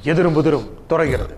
எதிரும் புதிரும் துறைகிறது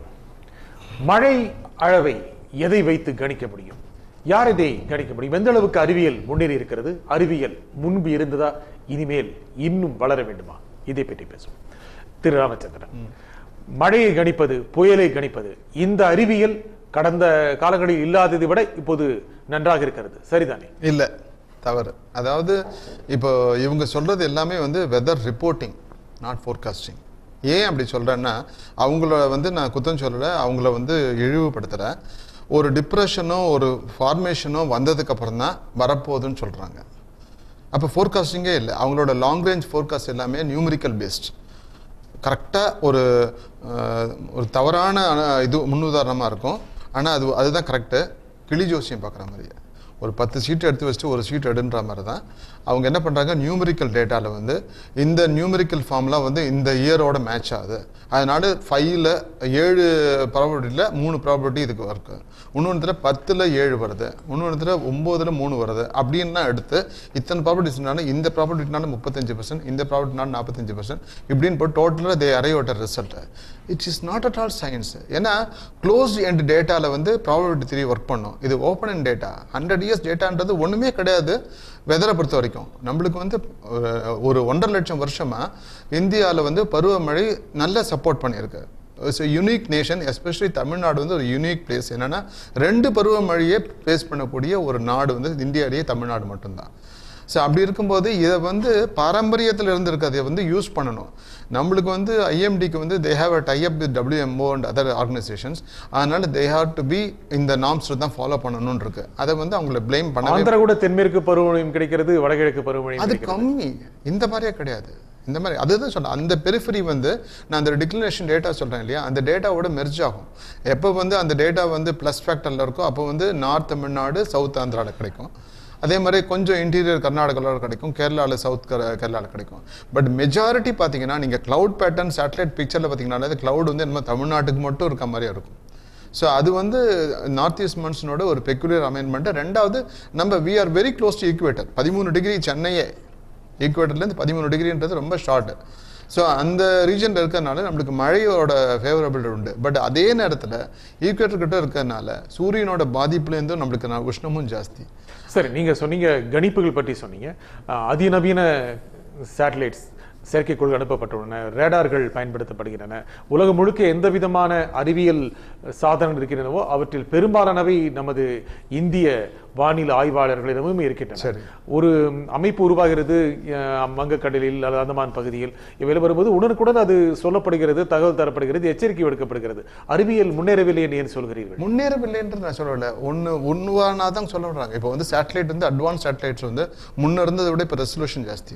மழை அளவை எதை வைத்து கணிக்க முடியும் யார் இதை கணிக்க முடியும் எந்த அளவுக்கு அறிவியல் முன்னேறி இருக்கிறது அறிவியல் முன்பு இருந்ததா இனிமேல் இன்னும் வளர வேண்டுமா இதை பற்றி பேசுவோம் திரு ராமச்சந்திரன் மழையை கணிப்பது புயலை கணிப்பது இந்த அறிவியல் கடந்த காலங்களில் இல்லாததை விட இப்போது நன்றாக இருக்கிறது சரிதானே இல்ல தவறு அதாவது இப்போ இவங்க சொல்றது எல்லாமே வந்து வெதர் ரிப்போர்ட்டிங் நாட் ஃபோர்காஸ்டிங் ஏன் அப்படி சொல்றேன்னா அவங்கள வந்து நான் குத்தம் சொல்லல அவங்கள வந்து இழிவுபடுத்துறேன் ஒரு டிப்ரெஷனோ ஒரு ஃபார்மேஷனோ வந்ததுக்கு அப்புறம் தான் வரப்போகுதுன்னு சொல்றாங்க அப்போ ஃபோர்காஸ்டிங்கே இல்லை அவங்களோட லாங் ரேஞ்ச் ஃபோர்காஸ்ட் எல்லாமே நியூமரிக்கல் பேஸ்ட் கரெக்டாக ஒரு அஹ், ஒரு தவறான அஹ், இது முன்னுதாரணமாக இருக்கும் ஆனால் அது அதுதான் கரெக்டு கிளி ஜோசியம் பார்க்குற மாதிரியே ஒரு பத்து சீட் எடுத்து வச்சுட்டு ஒரு சீட் எடுன்ற மாதிரி தான் அவங்க என்ன பண்ணுறாங்க நியூமரிக்கல் டேட்டாவில் வந்து இந்த நியூமரிக்கல் ஃபார்ம்லாம் வந்து இந்த இயரோட மேட்ச் ஆகுது அதனால ஃபைவ்ல ஏழு ப்ராபபிலிட்டியில் மூணு ப்ராபபிலிட்டி இதுக்கு இருக்கு இன்னொன்றுல பத்தில் ஏழு வருது இன்னொன்றுல ஒம்போதுல மூணு வருது அப்படின்னா எடுத்து இத்தனை ப்ராபர்ட்டிஸ்னால இந்த ப்ராபர்ட்டினால முப்பத்தஞ்சு பர்சன்ட் இந்த ப்ராபர்ட்டினால நாற்பத்தஞ்சு பர்சன்ட் இப்படின்னு போட்டு டோட்டலாக தே அரையோட்ட result it's is not at all science ஏன்னா க்ளோஸ்ட் எண்ட் டேட்டாவில் வந்து ப்ராபபிலிட்டி த்ரீ ஒர்க் பண்ணும் இது open and data hundred years டேட்டான்றது ஒன்றுமே கிடையாது வெதரை பொறுத்த வரைக்கும் நம்மளுக்கு வந்து ஒரு- ஒரு ஒன்றரை லட்சம் வருஷமா இந்தியாவில் வந்து பருவமழை நல்லா சப்போர்ட் பண்ணியிருக்கு it's unique nation especially Tamil Nadu வந்து ஒரு யூனிக் பிளேஸ் என்னன்னா ரெண்டு பருவமழையை ஃபேஸ் பண்ணக்கூடிய ஒரு நாடு வந்து இந்தியாவிலேயே தமிழ்நாடு மட்டும்தான் ஸோ அப்படி இருக்கும்போது இதை வந்து பாரம்பரியத்தில் இருந்து இருக்கிறதை வந்து யூஸ் பண்ணணும் நம்மளுக்கு வந்து ஐஎம்டிக்கு வந்து they have a tie up with WMO and other organisations அதனால தே ஹாவ் டு பி இந்த நாம்ஸ் தான் ஃபாலோ பண்ணணும்னு இருக்கு அதை வந்து அவங்கள ப்ளேம் பண்ணவே ஆந்திரா கூட தென்மேற்கு பருவமழையும் கிடைக்கிறது வடகிழக்கு பருவமழையும் அது கிடைக்கிறது கம்மி இந்த மாதிரியே கிடையாது இந்த மாதிரி அதுதான் சொல்றேன் அந்த பெரிஃபரி வந்து நான் அந்த டிக்ளரேஷன் டேட்டா சொல்றேன் இல்லையா அந்த டேட்டாவோட மெர்ஜ் ஆகும் எப்போ வந்து அந்த டேட்டா வந்து ப்ளஸ் ஃபேக்டரில் இருக்கோ அப்போ வந்து நார்த் தமிழ்நாடு சவுத் ஆந்திராவில் கிடைக்கும் அதே மாதிரி கொஞ்சம் இன்டீரியர் கர்நாடகாவில் கிடைக்கும் கேரளாவில் சவுத் கேரளாவில் கிடைக்கும் பட் மெஜாரிட்டி பார்த்தீங்கன்னா நீங்கள் cloud பேட்டர்ன் சேட்டலைட் பிக்சரில் பார்த்தீங்கன்னா cloud வந்து நம்ம தமிழ்நாட்டுக்கு மட்டும் இருக்க மாதிரியே இருக்கும் ஸோ அது வந்து நார்த் ஈஸ்ட் மன்சூனோட ஒரு பெக்குலியர் அமெண்ட்மெண்ட் ரெண்டாவது நம்ம we are very close to equator பதிமூணு டிகிரி சென்னையே ஈக்குவேட்டர்லேருந்து பதிமூணு டிகிரின்றது ரொம்ப ஷார்ட் ஸோ அந்த ரீஜனில் இருக்கிறதுனால நம்மளுக்கு மழையோட ஃபேவரபிள் உண்டு பட் அதே நேரத்தில் ஈக்குவேட்டர் கிட்ட இருக்கிறதுனால சூரியனோட பாதிப்புலேருந்தும் நம்மளுக்கு ந- உஷ்ணமும் ஜாஸ்தி சரி நீங்க சொன்னீங்க கணிப்புகள் பற்றி சொன்னீங்க அஹ், அதிநவீன சேட்டலைட்ஸ் செயற்கைக்கோள் அனுப்பப்பட்டுள்ளன ரேடார்கள் பயன்படுத்தப்படுகின்றன உலகம் முழுக்க எந்த விதமான அறிவியல் சாதனங்கள் இருக்கின்றனவோ அவற்றில் பெரும்பாலானவை நமது இந்திய வானிலை ஆய்வாளர்களிடமும் இருக்கின்றன சரி. ஒரு அமைப்பு உருவாகிறது அஹ், வங்கக்கடலில் அல்லது அந்தமான் பகுதியில் இவையில் வரும்போது உடனுக்குடன் அது சொல்லப்படுகிறது தகவல் தரப்படுகிறது எச்சரிக்கை விடுக்கப்படுகிறது அறிவியல் முன்னேறவில்லை என்று ஏன் சொல்கிறீர்கள் முன்னேறவில்லைன்றது நான் சொல்லல ஒன்று ஒன்றுவானா தான் சொல்ல வர்றாங்க இப்போ வந்து சேட்டலைட் வந்து அட்வான்ஸ் சேட்டலைட்ஸ் வந்து முன்ன இருந்ததை விட இப்போ ரெசல்யூஷன் ஜாஸ்தி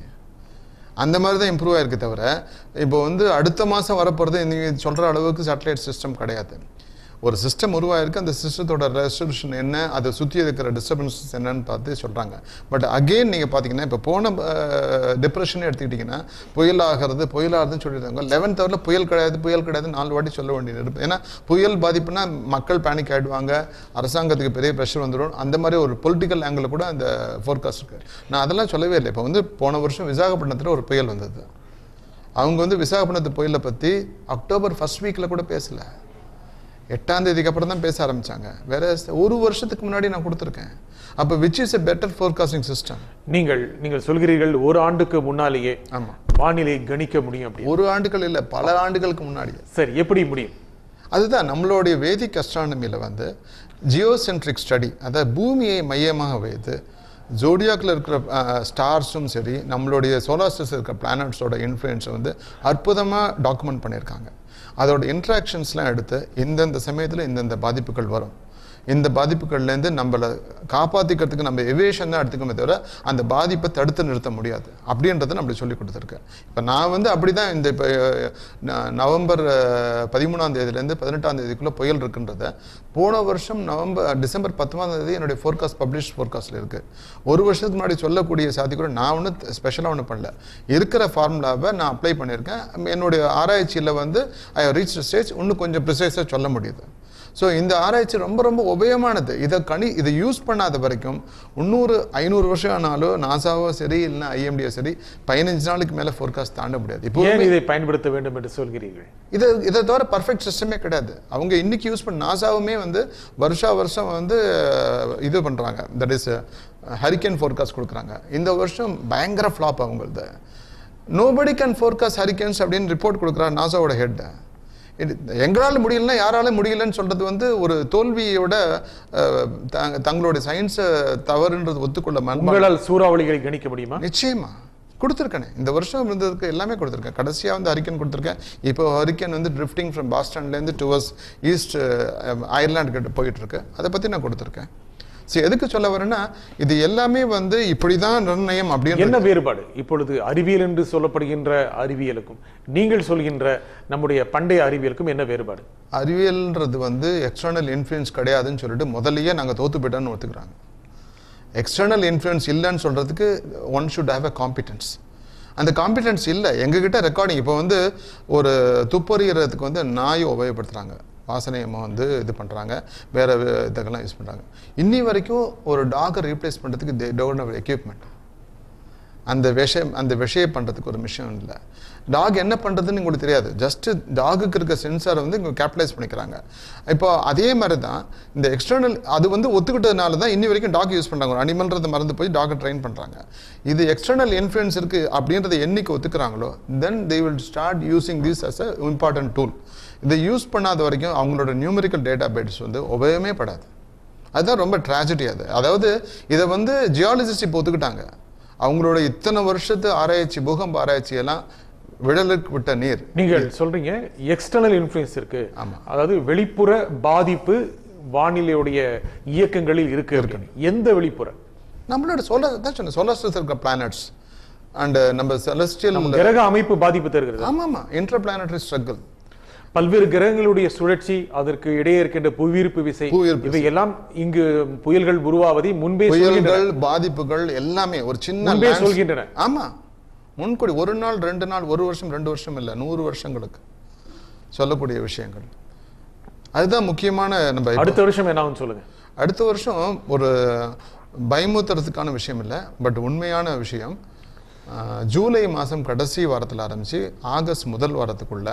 அந்த மாதிரி தான் இம்ப்ரூவ் ஆயிருக்கு தவிர இப்போ வந்து அடுத்த மாதம் வரப்போகிறது நீங்கள் சொல்கிற அளவுக்கு சேட்டலைட் சிஸ்டம் கிடையாது ஒரு சிஸ்டம் உருவாயிருக்கு அந்த சிஸ்டத்தோட ரெசல்யூஷன் என்ன அதை சுற்றி இருக்கிற டிஸ்டர்பன்சஸ் என்னன்னு பார்த்து சொல்கிறாங்க பட் அகெயின் நீங்கள் பார்த்தீங்கன்னா இப்போ போன டிப்ரெஷன் எடுத்துக்கிட்டிங்கன்னா புயல் ஆகிறது புயல் ஆகுதுன்னு சொல்லியிருந்தாங்க லெவன்த் ஹவரில் புயல் கிடையாது புயல் கிடையாது நாலு வாட்டி சொல்ல வேண்டியது இருக்கு ஏன்னா புயல் பாதிப்புனா மக்கள் பேனிக் ஆகிடுவாங்க அரசாங்கத்துக்கு பெரிய ப்ரெஷர் வந்துடும் அந்த மாதிரி ஒரு பொலிட்டிக்கல் ஆங்கிள் கூட அந்த ஃபோர்காஸ்ட் இருக்கு நான் அதெல்லாம் சொல்லவே இல்லை இப்போ வந்து போன வருஷம் விசாகப்பட்டினத்தில் ஒரு புயல் வந்தது அவங்க வந்து விசாகப்பட்டினத்து புயலை பற்றி அக்டோபர் ஃபர்ஸ்ட் வீக்கில் கூட பேசலை எட்டாம் தேதிக்கு அப்புறம் தான் பேச ஆரம்பிச்சாங்க வேற ஒரு வருஷத்துக்கு முன்னாடி நான் கொடுத்துருக்கேன் அப்போ which is a better forecasting system நீங்கள் நீங்கள் சொல்கிறீர்கள் ஒரு ஆண்டுக்கு முன்னாலேயே ஆமாம் வானிலை கணிக்க முடியும் அப்படி ஒரு ஆண்டுகள் இல்லை பல ஆண்டுகளுக்கு முன்னாடி சரி எப்படி முடியும் அதுதான் நம்மளுடைய வேதிக் அஸ்ட்ரானமியில் வந்து ஜியோசென்ட்ரிக் ஸ்டடி அதாவது பூமியை மையமாக வைத்து ஜோடியாக்கில் இருக்கிற ஸ்டார்ஸும் சரி நம்மளுடைய சோலார் சிஸ்டம் இருக்கிற பிளானட்ஸோட இன்ஃப்ளூயன்ஸை வந்து அற்புதமாக டாக்குமெண்ட் பண்ணியிருக்காங்க அதோட இன்ட்ராக்ஷன்ஸ்லாம் எடுத்து இந்தந்த சமயத்தில் இந்தந்த பாதிப்புகள் வரும் இந்த பாதிப்புகள்லேருந்து நம்மளை காப்பாற்றிக்கிறதுக்கு நம்ம எவேஷன் தான் எடுத்துக்கணுமே தவிர அந்த பாதிப்பை தடுத்து நிறுத்த முடியாது அப்படின்றத நம்மளுக்கு சொல்லி கொடுத்துருக்கேன் இப்போ நான் வந்து அப்படி தான் இந்த இப்போ நவம்பர் அஹ், பதிமூணாம் தேதியிலேருந்து பதினெட்டாம் தேதிக்குள்ளே புயல் இருக்குன்றத போன வருஷம் நவம்பர் டிசம்பர் பத்தொன்பதாம் தேதி என்னுடைய ஃபோர்காஸ்ட் பப்ளிஷ் ஃபோர்காஸ்ட்டில் இருக்குது ஒரு வருஷத்துக்கு முன்னாடி சொல்லக்கூடிய சாதி கூட நான் ஒன்றும் ஸ்பெஷலாக ஒன்றும் பண்ணல இருக்கிற ஃபார்முலாவை நான் அப்ளை பண்ணியிருக்கேன் என்னுடைய ஆராய்ச்சியில் வந்து ஐ ரீச் ஸ்டேஜ் இன்னும் கொஞ்சம் ப்ரிசைஸாக சொல்ல முடியுது ஸோ இந்த ஆராய்ச்சி ரொம்ப ரொம்ப உபயோகமானது இதை கணி இதை யூஸ் பண்ணாத வரைக்கும் முந்நூறு ஐநூறு வருஷம் ஆனாலும் நாசாவோ சரி இல்லைன்னா ஐஎம்டியோ சரி பதினஞ்சு நாளுக்கு மேலே ஃபோர்காஸ்ட் தாண்ட முடியாது இப்போ ஏன் இதை பயன்படுத்த வேண்டும் என்று சொல்கிறீர்கள் இது இதை தவிர பர்ஃபெக்ட் சிஸ்டமே கிடையாது அவங்க இன்னைக்கு யூஸ் பண்ண நாசாவுமே வந்து வருஷா வருஷம் வந்து அஹ், இது பண்ணுறாங்க தட் இஸ் ஹரிக்கன் ஃபோர்காஸ்ட் கொடுக்குறாங்க இந்த வருஷம் பயங்கர ஃப்ளாப் அவங்களது நோபடி கேன் ஃபோர்காஸ்ட் ஹரிக்கன்ஸ் அப்படின்னு ரிப்போர்ட் கொடுக்குறாரு நாசாவோட ஹெட் எங்களால் முடியலன்னா யாராலும் முடியலன்னு சொல்றது வந்து ஒரு தோல்வியோட அஹ், தங்க- தங்களுடைய சயின்ஸை தவறுன்றது ஒத்துக்கொள்ள மன்ம உங்களால் சூறாவளிகளை கணிக்க முடியுமா நிச்சயமா கொடுத்துருக்கேனே இந்த வருஷம் இருந்ததுக்கு எல்லாமே கொடுத்துருக்கேன் கடைசியாக வந்து ஹரிக்கன் கொடுத்துருக்கேன் இப்போ ஹரிக்கன் வந்து ட்ரிஃப்டிங் ஃப்ரம் பாஸ்டன்லேருந்து டுவர்ஸ் ஈஸ்ட் அயர்லாண்டு கிட்ட போயிட்டு இருக்கு அதை பற்றி நான் கொடுத்துருக்கேன் சரி எதுக்கு சொல்ல வரேன்னா இது எல்லாமே வந்து இப்படி தான் நிர்ணயம் அப்படின்னு என்ன வேறுபாடு இப்பொழுது அறிவியல் என்று சொல்லப்படுகின்ற அறிவியலுக்கும் நீங்கள் சொல்கின்ற நம்முடைய பண்டைய அறிவியலுக்கும் என்ன வேறுபாடு அறிவியல்ன்றது வந்து எக்ஸ்டர்னல் இன்ஃப்ளூயன்ஸ் கிடையாதுன்னு சொல்லிட்டு முதல்லயே நாங்கள் தோத்து போயிட்டோம்னு ஒத்துக்கிறாங்க எக்ஸ்டர்னல் இன்ஃப்ளூயன்ஸ் இல்லைன்னு சொல்றதுக்கு one should have a confidence அந்த காம்பிடன்ஸ் இல்லை எங்ககிட்ட ரெக்கார்டிங் இப்போ வந்து ஒரு துப்பறிகிறதுக்கு வந்து நாயை உபயோகப்படுத்துறாங்க வாசனையம்மா வந்து இது பண்ணுறாங்க வேற வே- இதுக்கெல்லாம் யூஸ் பண்ணுறாங்க இன்னி வரைக்கும் ஒரு டாகை ரீப்ளேஸ் பண்ணுறதுக்கு தே டோன்ட் ஹவ் எக்யூப்மெண்ட் அந்த விஷயம் அந்த விஷயம் பண்ணுறதுக்கு ஒரு மிஷின் இல்லை டாக் என்ன பண்ணுறதுன்னு உங்களுக்கு தெரியாது ஜஸ்ட் டாகுக்கு இருக்க சென்சாரை வந்து இங்கே கேபிட்டலைஸ் பண்ணிக்கிறாங்க இப்போ அதே மாதிரி தான் இந்த எக்ஸ்டர்னல் அது வந்து ஒத்துக்கிட்டதுனால தான் இன்னி வரைக்கும் டாக் யூஸ் பண்ணுறாங்க ஒரு அனிமல்ன்றதை மறந்து போய் டாகை ட்ரெயின் பண்ணுறாங்க இது எக்ஸ்டர்னல் இன்ஃப்ளூயன்ஸ் இருக்குது அப்படின்றத என்னைக்கு ஒத்துக்கிறாங்களோ then they will start using this as a important tool இதை யூஸ் பண்ணாத வரைக்கும் அவங்களோட நியூமரிக்கல் டேட்டா பேட்ஸ் வந்து உபயோகமே படாது அதுதான் ரொம்ப ட்ராஜடி அது அதாவது இதை வந்து ஜியாலஜிஸ்ட் இப்போ ஒத்துக்கிட்டாங்க அவங்களோட இத்தனை வருஷத்து ஆராய்ச்சி பூகம்ப ஆராய்ச்சி எல்லாம் விடலுக்கு விட்ட நீர் நீங்கள் சொல்றீங்க எக்ஸ்டர்னல் இன்ஃப்ளூயன்ஸ் இருக்கு ஆமா. அதாவது வெளிப்புற பாதிப்பு வானிலையுடைய இயக்கங்களில் இருக்கு அப்படின்னு. எந்த வெளிப்புற நம்மளோட சோலார் தான் சொன்னேன் சோலார் சிஸ்டத்தில் இருக்க பிளானட்ஸ் அண்ட் நம்ம செலஸ்டியல் கிரக அமைப்பு பாதிப்பு தருகிறது ஆமா ஆமா இன்டர் பிளானட்டரி ஸ்ட்ரகிள் பல்வேறு கிரகங்களுடைய சுழற்சி அதற்கு இடையே இருக்கின்ற புவியீர்ப்பு விசை புவியீர்ப்பு இவை எல்லாம் இங்கு புயல்கள் உருவாவதை முன்பே சொல்கின்றன. புயல்கள் பாதிப்புகள் எல்லாமே ஒரு சின்ன முன்பே lands- சொல்கின்றன. ஆமா முன்கூடி ஒரு நாள் ரெண்டு நாள் ஒரு வருஷம் ரெண்டு வருஷம் இல்ல நூறு வருஷங்களுக்கு சொல்லக்கூடிய விஷயங்கள் அதுதான் முக்கியமான நம்ம இப்ப- அடுத்த வருஷம் என்னாகும் சொல்லுங்க அடுத்த வருஷம் ஒரு பயமுத்துறதுக்கான விஷயம் இல்லை பட் உண்மையான விஷயம் ஆஹ், ஜூலை மாதம் கடைசி வாரத்தில் ஆரம்பித்து ஆகஸ்ட் முதல் வாரத்துக்குள்ள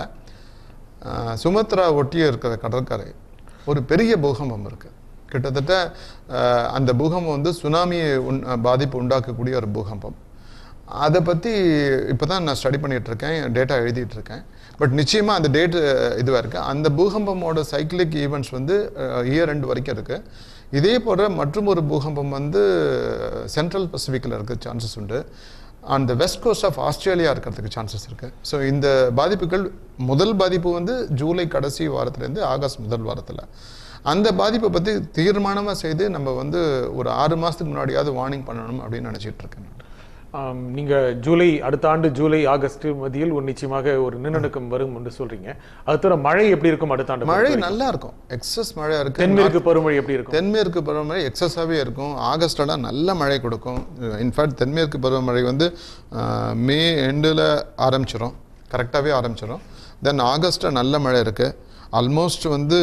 ஆஹ், சுமத்ரா ஒட்டியே இருக்கிற கடற்கரை ஒரு பெரிய பூகம்பம் இருக்குது கிட்டத்தட்ட ஆஹ், அந்த பூகம்பம் வந்து சுனாமியை உண் பாதிப்பு உண்டாக்கக்கூடிய ஒரு பூகம்பம் அதை பற்றி இப்போ தான் நான் ஸ்டடி பண்ணிட்டு இருக்கேன் டேட்டா எழுதிட்டு இருக்கேன் பட் நிச்சயமாக அந்த டேட் இதுவாக இருக்குது அந்த பூகம்பமோட சைக்கிளிக் ஈவெண்ட்ஸ் வந்து இயர் ரெண்டு வரைக்கும் இருக்குது இதே போல மற்றும் ஒரு பூகம்பம் வந்து சென்ட்ரல் பசிபிக்கில் இருக்க சான்சஸ் உண்டு அந்த வெஸ்ட் கோஸ்ட் ஆஃப் ஆஸ்திரேலியா இருக்கிறதுக்கு சான்சஸ் இருக்கு ஸோ இந்த பாதிப்புகள் முதல் பாதிப்பு வந்து ஜூலை கடைசி வாரத்துலேருந்து ஆகஸ்ட் முதல் வாரத்தில் அந்த பாதிப்பை பற்றி தீர்மானமாக செய்து நம்ம வந்து ஒரு ஆறு மாதத்துக்கு முன்னாடியாவது வார்னிங் பண்ணணும் அப்படின்னு நினச்சிட்டு இருக்கேன் நான். ஆம், நீங்க ஜூலை அடுத்த ஆண்டு ஜூலை ஆகஸ்ட் மத்தியில் ஒரு நிச்சயமாக ஒரு நிலநடுக்கம் வரும் என்று சொல்றீங்க அது தவிர மழை எப்படி இருக்கும் அடுத்த ஆண்டு மழை நல்லா இருக்கும் எக்ஸஸ் மழை இருக்கு தென்மேற்கு பருவமழை எப்படி இருக்கும் தென்மேற்கு பருவமழை எக்ஸஸாகவே இருக்கும் ஆகஸ்டெல்லாம் நல்ல மழை கொடுக்கும் இன்ஃபேக்ட் தென்மேற்கு பருவமழை வந்து அஹ், மே எண்டில் ஆரம்பிச்சிடும் கரெக்டாகவே ஆரம்பிச்சிடும் தென் ஆகஸ்ட்டில் நல்ல மழை இருக்குது ஆல்மோஸ்ட் வந்து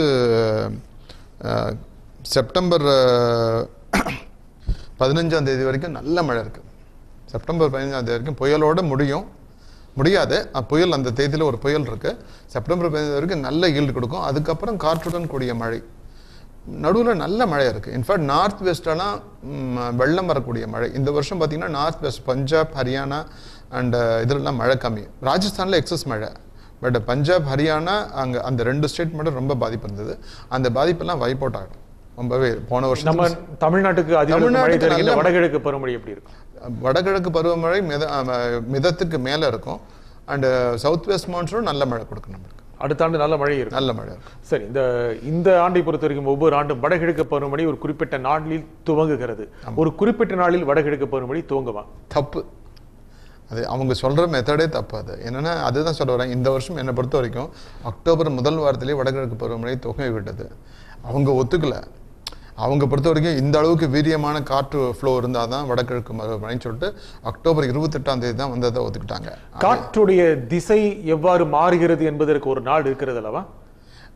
அஹ், செப்டம்பர் பதினஞ்சாம் தேதி வரைக்கும் நல்ல மழை இருக்குது செப்டம்பர் பதினஞ்சாம் தேதி வரைக்கும் புயலோட முடியும் முடியாது அஹ் புயல் அந்த தேதியில் ஒரு புயல் இருக்கு செப்டம்பர் பதினஞ்சு வரைக்கும் நல்ல ஈல்டு கொடுக்கும் அதுக்கப்புறம் காற்றுடன் கூடிய மழை நடுவில் நல்ல மழை இருக்குது இன்ஃபேக்ட் நார்த் வெஸ்டெல்லாம் வெள்ளம் வரக்கூடிய மழை இந்த வருஷம் பார்த்தீங்கன்னா north west Punjab Haryana and இதெல்லாம் மழை கம்மி ராஜஸ்தானில் எக்ஸஸ் மழை பட் பஞ்சாப் ஹரியானா அங்கே அந்த ரெண்டு ஸ்டேட் மட்டும் ரொம்ப பாதிப்பு இருந்தது அந்த பாதிப்பெல்லாம் வைப் அவுட் ஆகும் ரொம்பவே போன வருஷம் நம்ம தமிழ்நாட்டுக்கு அதிக மழை தமிழ்நாட்டுக்கு தருகின்ற நல்ல வடகிழக்கு பருவமழை எப்படி இருக்கும் வடகிழக்கு பருவமழை மித அஹ் மிதத்துக்கு மேலே இருக்கும் அண்ட் சவுத் வெஸ்ட் மான்சூன் நல்ல மழை கொடுக்கும் நம்மளுக்கு அடுத்த ஆண்டு நல்ல மழை இருக்கும் நல்ல மழை இருக்கும் சரி இந்த இந்த ஆண்டை பொறுத்த வரைக்கும் ஒவ்வொரு ஆண்டும் வடகிழக்கு பருவமழை ஒரு குறிப்பிட்ட நாளில் துவங்குகிறது ஒரு குறிப்பிட்ட நாளில் வடகிழக்கு பருவமழை துவங்குமா தப்பு அது அவங்க சொல்ற மெத்தடே தப்பு அது என்னன்னா அதுதான் சொல்ல வரேன் இந்த வருஷம் என்னை பொறுத்த வரைக்கும் அக்டோபர் முதல் வாரத்திலே வடகிழக்கு பருவமழை துவங்கி விட்டது அவங்க ஒத்துக்கல அவங்க பொறுத்த வரைக்கும் இந்த அளவுக்கு வீரியமான காற்று ஃப்ளோ இருந்தால் தான் வடகிழக்கு பருவமழைன்னு சொல்லிட்டு அக்டோபர் இருபத்தெட்டாம் தேதி தான் வந்ததை ஒத்துக்கிட்டாங்க காற்றுடைய திசை எவ்வாறு மாறுகிறது என்பதற்கு ஒரு நாள் இருக்கிறது அல்லவா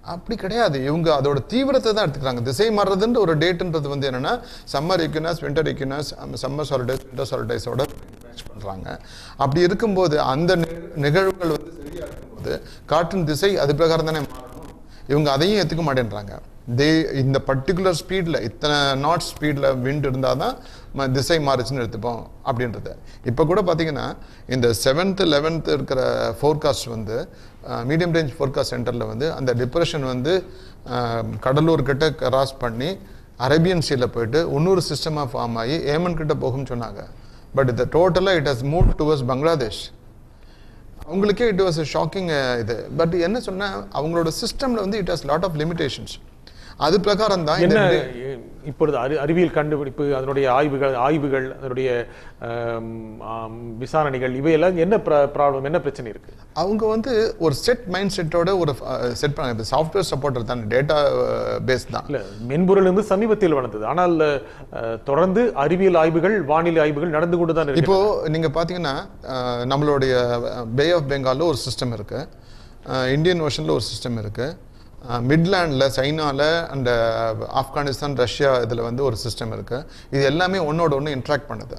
அப்படி கிடையாது இவங்க அதோட தீவிரத்தை தான் எடுத்துக்கிறாங்க திசை மாறுறதுன்ற ஒரு டேட்ன்றது வந்து என்னன்னா summer equinox winter equinox summer solstice winter சாலிடைஸோட மேட்ச் பண்றாங்க அப்படி இருக்கும்போது அந்த நி- நிகழ்வுகள் வந்து சரியா இருக்கும்போது காற்றின் திசை அது பிரகாரம் தானே மாறணும் இவங்க அதையும் ஏத்துக்க மாட்டேன்றாங்க தே இந்த பர்டிகுலர் ஸ்பீடில் இத்தனை நாட் ஸ்பீடில் விண்ட் இருந்தால் தான் ம- திசை மாறுச்சுன்னு எடுத்துப்போம் அப்படின்றது இப்போ கூட பார்த்தீங்கன்னா இந்த செவன்த்து லெவன்த்து இருக்கிற ஃபோர்காஸ்ட் வந்து மீடியம் ரேஞ்ச் ஃபோர்காஸ்ட் சென்டரில் வந்து அந்த டிப்ரெஷன் வந்து அஹ், கடலூர் கிட்ட கிராஸ் பண்ணி அரேபியன் சீல போயிட்டு இன்னொரு சிஸ்டமாக ஃபார்ம் ஆகி ஏமன் கிட்ட போகும்னு சொன்னாங்க பட் இந்த டோட்டலாக it has move towards Bangladesh அவங்களுக்கே இட் வாஸ் ஷாக்கிங் இது பட் என்ன சொன்னா அவங்களோட சிஸ்டம்ல வந்து it has lot of limitations அது பிரகாரம் தான் என்ன இந்த இப்பொழுது அறி அறிவியல் கண்டுபிடிப்பு அதனுடைய ஆய்வுகள் ஆய்வுகள் அதனுடைய ஆம், ஆம், விசாரணைகள் இவையெல்லாம் என்ன ப்ராப்ளம் என்ன பிரச்சனை இருக்கு அவங்க வந்து ஒரு செட் மைண்ட் செட்டோட ஒரு செட் பண்ணாங்க சாஃப்ட்வேர் சப்போர்ட்டர் தான் டேட்டா பேஸ் தான் இல்ல மென்பொருள் வந்து சமீபத்தில் வளர்ந்தது ஆனால் அஹ், தொடர்ந்து அறிவியல் ஆய்வுகள் வானிலை ஆய்வுகள் நடந்து கொண்டு தான் இருக்கு இப்போ நீங்க பாத்தீங்கன்னா அஹ், நம்மளுடைய பே ஆஃப் பெங்கால்ல ஒரு சிஸ்டம் இருக்கு அஹ், இந்தியன் ஓஷன்ல ஒரு சிஸ்டம் இருக்கு அஹ், மிட்லாண்ட்ல சைனால அண்ட் ஆப்கானிஸ்தான் ரஷ்யா இதுல வந்து ஒரு சிஸ்டம் இருக்கு இது எல்லாமே ஒன்னோட ஒன்று இன்ட்ராக்ட் பண்ணுது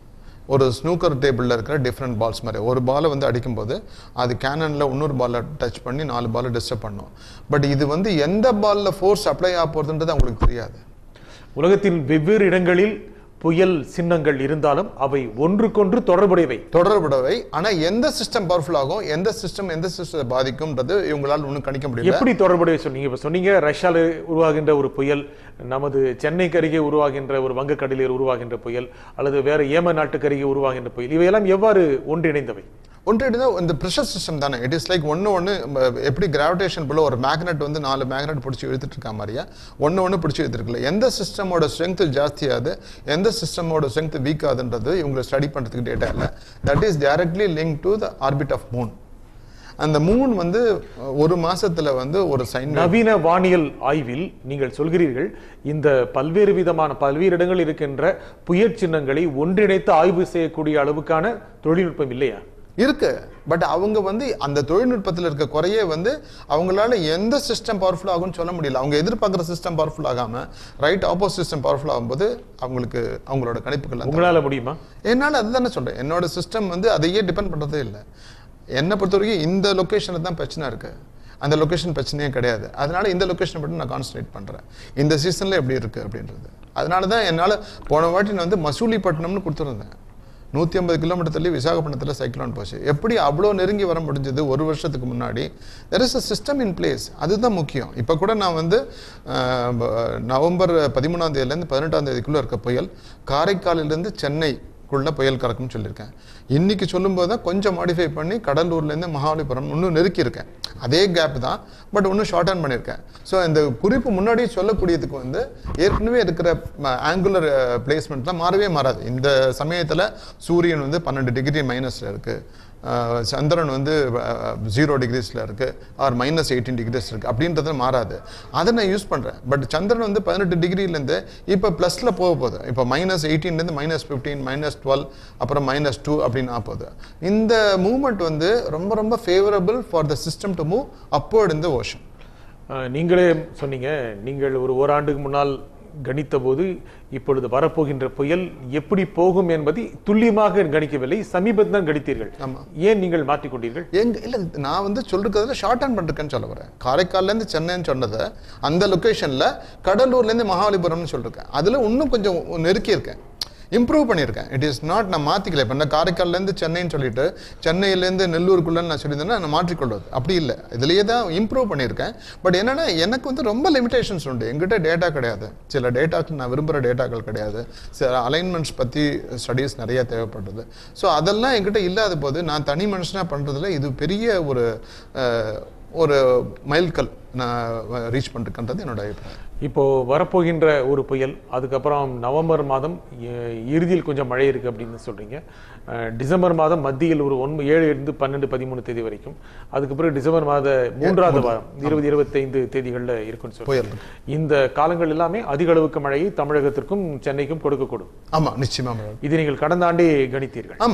ஒரு ஸ்னூக்கர் டேபிளில் இருக்கிற டிஃப்ரெண்ட் பால்ஸ் மாதிரி ஒரு பாலை வந்து அடிக்கும்போது அது கேனனில் இன்னொரு பாலை டச் பண்ணி நாலு பாலை டிஸ்டர்ப் பண்ணும் பட் இது வந்து எந்த பாலில் ஃபோர்ஸ் அப்ளை ஆக போகிறதுன்றது அவங்களுக்கு தெரியாது உலகத்தின் வெவ்வேறு இடங்களில் புயல் சின்னங்கள் இருந்தாலும் அவை ஒன்றுக்கொன்று தொடர்புடையவை தொடர்புடவை ஆனா எந்த சிஸ்டம் பவர்ஃபுல் ஆகும் எந்த சிஸ்டம் எந்த சிஸ்டத்தை பாதிக்கும்ன்றது இவங்களால ஒன்றும் கணிக்க முடியல எப்படி தொடர்புடைய சொன்னீங்க இப்ப சொன்னீங்க ரஷ்யால உருவாகின்ற ஒரு புயல் நமது சென்னைக்கு அருகே உருவாகின்ற ஒரு வங்கக்கடலில் உருவாகின்ற புயல் அல்லது வேற ஏம நாட்டுக்கு அருகே உருவாகின்ற புயல் இவையெல்லாம் எவ்வாறு ஒன்றிணைந்தவை ஒன்று இந்த ப்ரெஷர் சிஸ்டம் தானே இட் இஸ் லைக் ஒன்று ஒன்று எப்படி கிராவிடேஷன் போல ஒரு மேக்னெட் வந்து நாலு மேக்னெட் பிடிச்சி இழுத்துட்டு இருக்க மாதிரியா ஒன்று ஒன்று பிடிச்சி இழுத்துருக்குல்ல எந்த சிஸ்டமோட ஸ்ட்ரென்த் ஜாஸ்தியாது எந்த சிஸ்டமோட ஸ்ட்ரென்த் வீக் ஆகுதுன்றது இவங்களை ஸ்டடி பண்ணுறதுக்கு டேட்டா இல்லை that is directly link to the orbit of moon அந்த மூன் வந்து ஒரு மாசத்துல வந்து ஒரு சைன் நவீன வானியல் ஆய்வில் நீங்கள் சொல்கிறீர்கள் இந்த பல்வேறு விதமான பல்வேறு இடங்களில் இருக்கின்ற புயற் சின்னங்களை ஒன்றிணைத்து ஆய்வு செய்யக்கூடிய அளவுக்கான தொழில்நுட்பம் இல்லையா இருக்கு பட் அவங்க வந்து அந்த தொழில்நுட்பத்தில் இருக்க குறையே வந்து அவங்களால எந்த சிஸ்டம் பவர்ஃபுல் ஆகும்னு சொல்ல முடியல அவங்க எதிர்பார்க்குற சிஸ்டம் பவர்ஃபுல் ஆகாம ரைட் ஆப்போசிட் சிஸ்டம் பவர்ஃபுல் ஆகும்போது அவங்களுக்கு அவங்களோட கணிப்புகள் அந்த- உங்களால முடியுமா என்னால் அதுதானே சொல்றேன் என்னோட சிஸ்டம் வந்து அதையே டிபெண்ட் பண்றதே இல்லை என்னை பொறுத்த வரைக்கும் இந்த லொக்கேஷனில் தான் பிரச்சனை இருக்கு அந்த லொகேஷன் பிரச்சனையே கிடையாது அதனால இந்த லொகேஷனை மட்டும் நான் கான்சன்ட்ரேட் பண்றேன் இந்த சீசன்ல எப்படி இருக்கு அப்படின்றது அதனால தான் என்னால் போன வாட்டி நான் வந்து மசூலிப்பட்டினம்னு கொடுத்துருந்தேன் நூற்றி ஐம்பது கிலோமீட்டர் தள்ளி விசாகப்பட்டினத்தில் சைக்ளோன் போச்சு எப்படி அவ்வளோ நெருங்கி வர முடிஞ்சது ஒரு வருஷத்துக்கு முன்னாடி there is a system in place அதுதான் முக்கியம் இப்போ கூட நான் வந்து அஹ், ப- நவம்பர் பதிமூணாம் தேதியிலேருந்து பதினெட்டாம் தேதிக்குள்ளே இருக்க புயல் காரைக்காலிலேருந்து சென்னைக்குள்ள புயல் கறக்கும்னு சொல்லியிருக்கேன் இன்னைக்கு சொல்லும்போது தான் கொஞ்சம் மாடிஃபை பண்ணி கடலூர்லேருந்து மகாபலிபுரம் இன்னும் நெருக்கி இருக்கேன் அதே கேப் தான் பட் இன்னும் ஷார்டன் பண்ணியிருக்கேன் ஸோ இந்த குறிப்பு முன்னாடியே சொல்லக்கூடியதுக்கு வந்து ஏற்கனவே இருக்கிற ஆங்குலர் பிளேஸ்மெண்ட்லாம் மாறவே மாறாது இந்த சமயத்தில் சூரியன் வந்து பன்னெண்டு டிகிரி மைனஸில் இருக்குது அஹ் சந்திரன் வந்து ஜீரோ டிகிரிஸில் இருக்குது ஆர் மைனஸ் எயிட்டீன் டிகிரிஸ் இருக்குது அப்படின்றது மாறாது அதை நான் யூஸ் பண்ணுறேன் பட் சந்திரன் வந்து பதினெட்டு டிகிரிலேருந்து இப்போ ப்ளஸில் போக போகுது இப்போ மைனஸ் எயிட்டீன்லேருந்து மைனஸ் ஃபிஃப்டீன் மைனஸ் டுவெல் அப்புறம் மைனஸ் டூ அப்படின்னு ஆக போகுது இந்த மூமெண்ட் வந்து ரொம்ப ரொம்ப favourable for the system to move upward in the ocean ah, நீங்களே சொன்னீங்க நீங்கள் ஒரு ஓராண்டுக்கு முன்னால் கணித்த போது இப்பொழுது வரப்போகின்ற புயல் எப்படி போகும் என்பதை துல்லியமாக கணிக்கவில்லை சமீபத்தில் தான் கணித்தீர்கள் ஆமா. ஏன் நீங்கள் மாற்றிக் கொண்டீர்கள் எங்க இல்ல நான் வந்து சொல்றதுல ஷார்ட் ஹேண்ட் பண்ணிருக்கேன்னு சொல்ல வரேன் காரைக்கால்ல இருந்து சென்னைன்னு சொன்னதை அந்த லொகேஷன்ல கடலூர்ல இருந்து மகாபலிபுரம்னு சொல்லிருக்கேன் அதுல இன்னும் கொஞ்சம் நெருக்கி இருக்கேன் இம்ப்ரூவ் பண்ணியிருக்கேன் இட் இஸ் நாட் நான் மாத்திக்கல இப்போ நான் காரைக்கால்ல இருந்து சென்னைன்னு சொல்லிட்டு சென்னையிலேருந்து நெல்லூருக்குள்ள நான் சொல்லியிருந்தேன்னா நான் மாற்றிக்கொள்வது அப்படி இல்லை இதுலயே தான் இம்ப்ரூவ் பண்ணியிருக்கேன் பட் என்னன்னா எனக்கு வந்து ரொம்ப லிமிடேஷன்ஸ் உண்டு எங்கிட்ட டேட்டா கிடையாது சில டேட்டாக்கள் நான் விரும்புகிற டேட்டாக்கள் கிடையாது சில அலைன்மெண்ட்ஸ் பற்றி ஸ்டடீஸ் நிறைய தேவைப்படுறது ஸோ அதெல்லாம் என்கிட்ட இல்லாத போது நான் தனி மனுஷனாக பண்ணுறதுல இது பெரிய ஒரு அஹ், ஒரு மைல்கல் நான் ரீச் பண்ணிருக்கன்றது என்னோட அபிப்பிராயம் இப்போ வரப்போகின்ற ஒரு புயல் அதுக்கப்புறம் நவம்பர் மாதம் எ- இறுதியில் கொஞ்சம் மழை இருக்கு அப்படின்னு சொல்றீங்க அஹ், டிசம்பர் மாதம் மத்தியில் ஒரு ஒன்று ஏழு இருந்து பன்னெண்டு பதிமூணு தேதி வரைக்கும் அதுக்கப்புறம் டிசம்பர் மாத மூன்றாவது வாரம் இருபது இருபத்தைந்து தேதிகளில் இருக்குன்னு சொல்றீங்க புயல் இந்த காலங்கள் எல்லாமே அதிக அளவுக்கு மழையை தமிழகத்திற்கும் சென்னைக்கும் கொடுக்கக்கூடும் ஆமா நிச்சயமா மேடம் இது நீங்கள் கடந்த ஆண்டே கணித்தீர்கள் ஆமா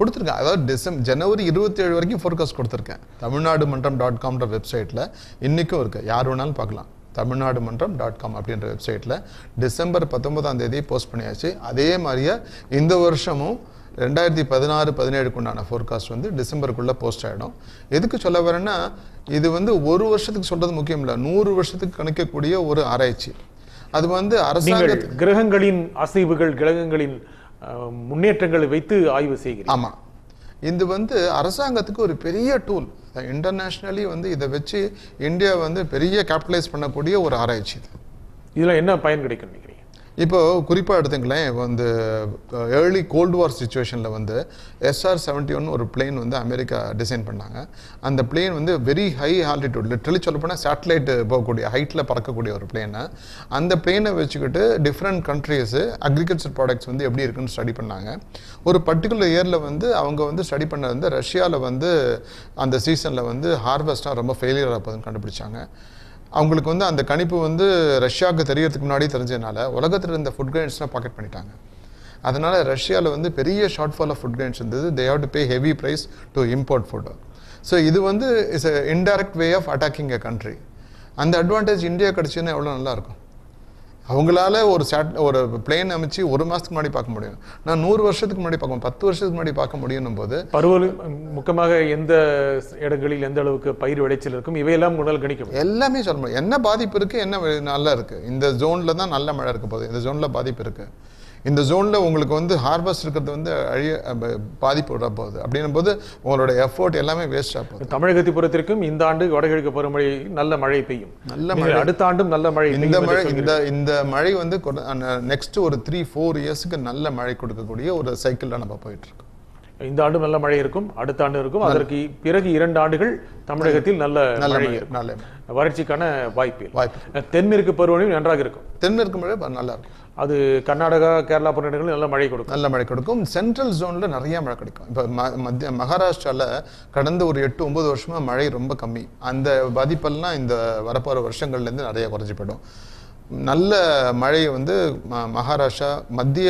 கொடுத்துருக்கேன் அதாவது டிசம்பர் ஜனவரி இருபத்தி ஏழு வரைக்கும் ஃபோர்காஸ்ட் கொடுத்துருக்கேன் தமிழ்நாடு மன்றம் டாட் காம்ன்ற வெப்சைட்டில் இன்றைக்கும் இருக்குது யார் வேணாலும் பார்க்கலாம் தமிழ்நாடு மன்றம் டாட் காம் அப்படின்ற வெப்சைட்டில் டிசம்பர் பத்தொன்பதாம் தேதி போஸ்ட் பண்ணியாச்சு அதே மாதிரியே இந்த வருஷமும் ரெண்டாயிரத்தி பதினாறு பதினேழுக்கு உண்டான ஃபோர்காஸ்ட் வந்து டிசம்பருக்குள்ளே போஸ்ட் ஆகிடும் எதுக்கு சொல்ல வரேன்னா இது வந்து ஒரு வருஷத்துக்கு சொல்கிறது முக்கியம் இல்லை நூறு வருஷத்துக்கு கணிக்கக்கூடிய ஒரு ஆராய்ச்சி அது வந்து நீங்கள் அரசாங்க கிரகங்களின் அசைவுகள் கிரகங்களின் அஹ், முன்னேற்றங்களை வைத்து ஆய்வு செய்கிறீர்கள் ஆமா இது வந்து அரசாங்கத்துக்கு ஒரு பெரிய டூல் இன்டர்நேஷ்னலி வந்து இதை வச்சு இந்தியா வந்து பெரிய கேபிட்டலைஸ் பண்ணக்கூடிய ஒரு ஆராய்ச்சி இது இதுல என்ன பயன் கிடைக்கும் நினைக்கிறீங்க இப்போ குறிப்பாக எடுத்துங்களேன் இப்போ வந்து ஏர்லி கோல்டு வார் சுச்சுவேஷனில் வந்து எஸ்ஆர் செவன்ட்டி ஒன் ஒரு பிளேன் வந்து அமெரிக்கா டிசைன் பண்ணாங்க அந்த பிளேன் வந்து வெரி ஹை ஆல்டிடியூட் லிட்டரலி சொல்ல போனால் சேட்டலைட் போகக்கூடிய ஹைட்டில் பறக்கக்கூடிய ஒரு பிளேனை அந்த பிளேனை வச்சுக்கிட்டு டிஃப்ரெண்ட் கண்ட்ரீஸு அக்ரிகல்ச்சர் ப்ராடக்ட்ஸ் வந்து எப்படி இருக்குன்னு ஸ்டடி பண்ணாங்க ஒரு பர்டிகுலர் இயரில் வந்து அவங்க வந்து ஸ்டடி பண்ணது வந்து ரஷ்யாவில் வந்து அந்த சீசனில் வந்து ஹார்வெஸ்ட்டாக ரொம்ப ஃபெயிலியர் ஆகுதுன்னு கண்டுபிடிச்சாங்க அவங்களுக்கு வந்து அந்த கணிப்பு வந்து ரஷ்யாவுக்கு தெரியறதுக்கு முன்னாடி தெரிஞ்சதுனால உலகத்தில் இருந்த ஃபுட் கிரெயின்ஸ்லாம் பாக்கெட் பண்ணிட்டாங்க அதனால ரஷ்யாவில் வந்து பெரிய short fall of food grains இருந்தது they have to pay heavy price to import food so இது வந்து is a indirect way of attacking a country அந்த அட்வான்டேஜ் இந்தியா கிடச்சுன்னா எவ்வளோ நல்லா இருக்கும் அவங்களால ஒரு சேட் ஒரு பிளேன் அமைச்சு ஒரு மாதத்துக்கு முன்னாடி பார்க்க முடியும் நான் நூறு வருஷத்துக்கு முன்னாடி பார்க்க பத்து வருஷத்துக்கு முன்னாடி பார்க்க முடியும் போது பருவ முக்கியமாக எந்த இடங்களில் எந்த அளவுக்கு பயிர் விளைச்சல் இருக்கும் இவையெல்லாம் உங்களால் கணிக்க முடியும் எல்லாமே சொல்ல முடியும் என்ன பாதிப்பு இருக்கு என்ன வி- நல்லா இருக்கு இந்த ஜோன்ல தான் நல்ல மழை இருக்க போகுது இந்த ஜோன்ல பாதிப்பு இருக்கு இந்த ஜோன்ல உங்களுக்கு வந்து ஹார்வெஸ்ட் இருக்கிறது வந்து அழிய அஹ், பாதிப்பு விட போகுது அப்படின்னும் போது உங்களோட எஃபோர்ட் எல்லாமே வேஸ்ட் ஆக போகுது தமிழகத்தை பொறுத்திருக்கும் இந்த ஆண்டு வடகிழக்கு பருவமழை நல்ல மழை பெய்யும் நல்ல நீங்கள் அடுத்த ஆண்டும் நல்ல மழை இந்த பெய்யும் மழை என்று இந்த இந்த மழை வந்து நெக்ஸ்ட் ஒரு த்ரீ ஃபோர் இயர்ஸ்க்கு நல்ல மழை கொடுக்கக்கூடிய ஒரு சைக்கிளில் நம்ம போயிட்டு இருக்கோம் இந்த ஆண்டு நல்ல மழை இருக்கும் அடுத்த ஆண்டு இருக்கும் அதற்கு பிறகு இரண்டு ஆண்டுகள் தமிழகத்தில் நல்ல நல்ல மழை மழை இருக்கும் நல்ல மழை. வறட்சிக்கான வாய்ப்பு இல்லை. வாய்ப்பு தென்மேற்கு பருவமழை நன்றாக இருக்கும் தென்மேற்கு மழை ப- நல்லா இருக்கும் அது கர்நாடகா கேரளா போன்ற இடங்களில் நல்ல மழை கொடுக்கும் நல்ல மழை கொடுக்கும் சென்ட்ரல் ஜோன்ல நிறைய மழை கிடைக்கும் இப்போ ம- மத்திய மகாராஷ்டிரால கடந்த ஒரு எட்டு ஒன்பது வருஷமா மழை ரொம்ப கம்மி அந்த பாதிப்பெல்லாம் இந்த வரப்போற வருஷங்கள்ல இருந்து நிறைய குறைஞ்சு போயிடும் நல்ல மழை வந்து ம- மகாராஷ்டிரா மத்திய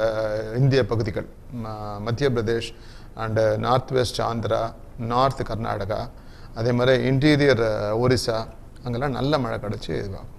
இந்திய பகுதிகள் ம- Madhya Pradesh and north west Andhra north Karnataka அதே மாதிரி இன்டீரியர் ஒரிசா அங்கெல்லாம் நல்ல மழை கிடைச்சி இதுவாகும்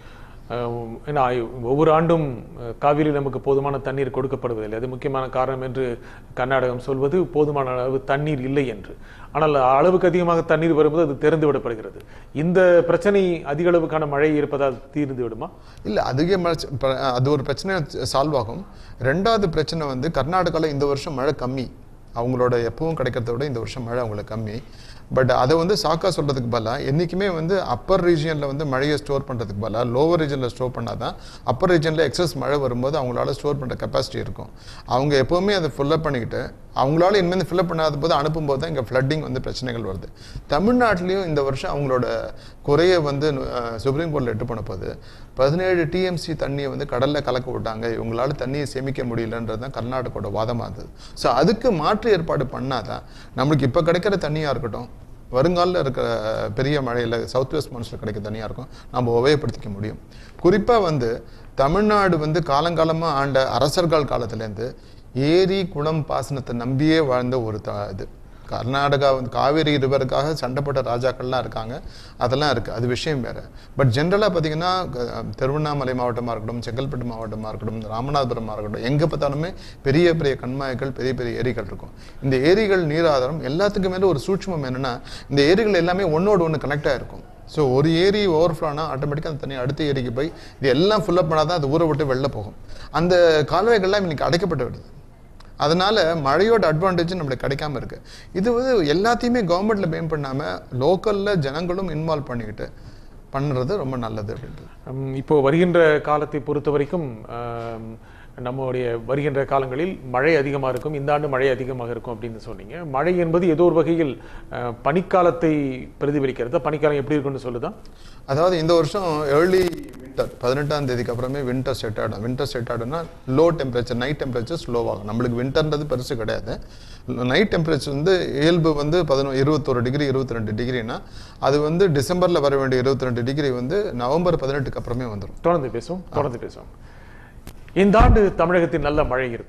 அஹ் ஏன்னா ஒவ்வொரு ஆண்டும் அஹ், காவிரியில் நமக்கு போதுமான தண்ணீர் கொடுக்கப்படுவதில்லை அது முக்கியமான காரணம் என்று கர்நாடகம் சொல்வது போதுமான அளவு தண்ணீர் இல்லை என்று ஆனால் அளவுக்கு அதிகமாக தண்ணீர் வரும்போது அது திறந்து விடப்படுகிறது இந்த பிரச்சனை அதிக அளவுக்கான மழை இருப்பதால் தீர்ந்து விடுமா இல்லை அதிக மழை ச- ப- அது ஒரு பிரச்சனை சால்வ் ஆகும் ரெண்டாவது பிரச்சனை வந்து கர்நாடகாவில் இந்த வருஷம் மழை கம்மி அவங்களோட எப்பவும் கிடைக்கிறத விட இந்த வருஷம் மழை அவங்களுக்கு கம்மி பட் அதை வந்து சாக்கா சொல்றதுக்கு பதிலாக என்றைக்குமே வந்து அப்பர் ரீஜியனில் வந்து மழையை ஸ்டோர் பண்ணுறதுக்கு பதிலாக லோவர் ரீஜனில் ஸ்டோர் பண்ணாதான் அப்பர் ரீஜனில் எக்ஸஸ் மழை வரும்போது அவங்களால ஸ்டோர் பண்ணுற கெப்பாசிட்டி இருக்கும் அவங்க எப்போவுமே அதை ஃபுல்லப் பண்ணிக்கிட்டு அவங்களால இனிமேல் ஃபில்அப் பண்ணாத போது அனுப்பும்போது தான் இங்கே ஃப்ளட்டிங் வந்து பிரச்சனைகள் வருது தமிழ்நாட்டிலையும் இந்த வருஷம் அவங்களோட குறையை வந்து அஹ், சுப்ரீம் கோர்ட்டில் எட்டு பண்ண போது பதினேழு டிஎம்சி தண்ணியை வந்து கடலில் கலக்க விட்டாங்க இவங்களால தண்ணியை சேமிக்க முடியலன்றது தான் கர்நாடகோட வாதமாக இருந்தது ஸோ அதுக்கு மாற்று ஏற்பாடு பண்ணாதான் நம்மளுக்கு இப்போ கிடைக்கிற தண்ணியாக இருக்கட்டும் வருங்காலில் இருக்கிற பெரிய மழையில் சவுத் வெஸ்ட் மான்சூனில் கிடைக்க தனியாக இருக்கும் நம்ம உபயோகப்படுத்திக்க முடியும் குறிப்பாக வந்து தமிழ்நாடு வந்து காலங்காலமாக ஆண்ட அரசர்கள் காலத்துலேருந்து ஏரி குளம் பாசனத்தை நம்பியே வாழ்ந்த ஒரு த இது கர்நாடகா வந்து காவேரி ரிவருக்காக சண்டைப்பட்ட ராஜாக்கள்லாம் இருக்காங்க அதெல்லாம் இருக்குது அது விஷயம் வேறு பட் ஜென்ரலாக பார்த்தீங்கன்னா க- திருவண்ணாமலை மாவட்டமாக இருக்கட்டும் செங்கல்பட்டு மாவட்டமாக இருக்கட்டும் ராமநாதபுரமாக இருக்கட்டும் எங்கே பார்த்தாலுமே பெரிய பெரிய கண்மாய்கள் பெரிய பெரிய ஏரிகள் இருக்கும் இந்த ஏரிகள் நீராதாரம் எல்லாத்துக்கும் மேலே ஒரு சூட்சுமம் என்னென்னா இந்த ஏரிகள் எல்லாமே ஒன்றோடு ஒன்று கனெக்ட் ஆகிருக்கும் ஸோ ஒரு ஏரி ஓவர்ஃப்ளோனா ஆட்டோமேட்டிக்காக அந்த தண்ணி அடுத்த ஏரிக்கு போய் இது எல்லாம் ஃபுல்லப் பண்ணால் தான் அது ஊரை விட்டு வெளில போகும் அந்த கால்வாய்கள்லாம் இன்னைக்கு அடைக்கப்பட்டு விடுது அதனால மழையோட அட்வான்டேஜ் நம்மளுக்கு கிடைக்காம இருக்கு இது வந்து எல்லாத்தையுமே கவர்மெண்ட்ல பேம் பண்ணாம லோக்கல்ல ஜனங்களும் இன்வால்வ் பண்ணிக்கிட்டு பண்ணுறது ரொம்ப நல்லது அப்படின்றது உம், இப்போ வருகின்ற காலத்தை பொறுத்த வரைக்கும் ஆம், நம்முடைய வருகின்ற காலங்களில் மழை அதிகமாக இருக்கும் இந்த ஆண்டு மழை அதிகமாக இருக்கும் அப்படின்னு சொன்னீங்க மழை என்பது ஏதோ ஒரு வகையில் அஹ், பனிக்காலத்தை பிரதிபலிக்கிறது பனிக்காலம் எப்படி இருக்கும்னு சொல்லுதா அதாவது இந்த வருஷம் ஏர்லி வின்டர் பதினெட்டாம் தேதிக்கு அப்புறமே வின்டர் செட் ஆகிடும் வின்டர் செட் ஆகிடும்னா லோ டெம்பரேச்சர் நைட் டெம்பரேச்சர் ஸ்லோவாகும் நம்மளுக்கு வின்டர்ன்றது பெருசு கிடையாது நைட் டெம்பரேச்சர் வந்து இயல்பு வந்து பதினொ இருபத்தொரு டிகிரி இருபத்தி ரெண்டு டிகிரினா அது வந்து டிசம்பரில் வர வேண்டிய இருபத்தி ரெண்டு டிகிரி வந்து நவம்பர் பதினெட்டுக்கு அப்புறமே வந்துடும் தொடர்ந்து பேசுவோம் தொடர்ந்து பேசுவோம் இந்த ஆண்டு தமிழகத்தில் நல்ல மழை இருக்கும்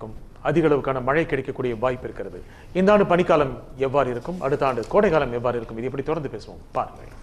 அதிக அளவுக்கான மழை கிடைக்கக்கூடிய வாய்ப்பு இருக்கிறது இந்த ஆண்டு பனிக்காலம் எவ்வாறு இருக்கும் அடுத்த ஆண்டு கோடைக்காலம் எவ்வாறு இருக்கும் இது எப்படி தொடர்ந்து பேசுவோம் பாருங்கள்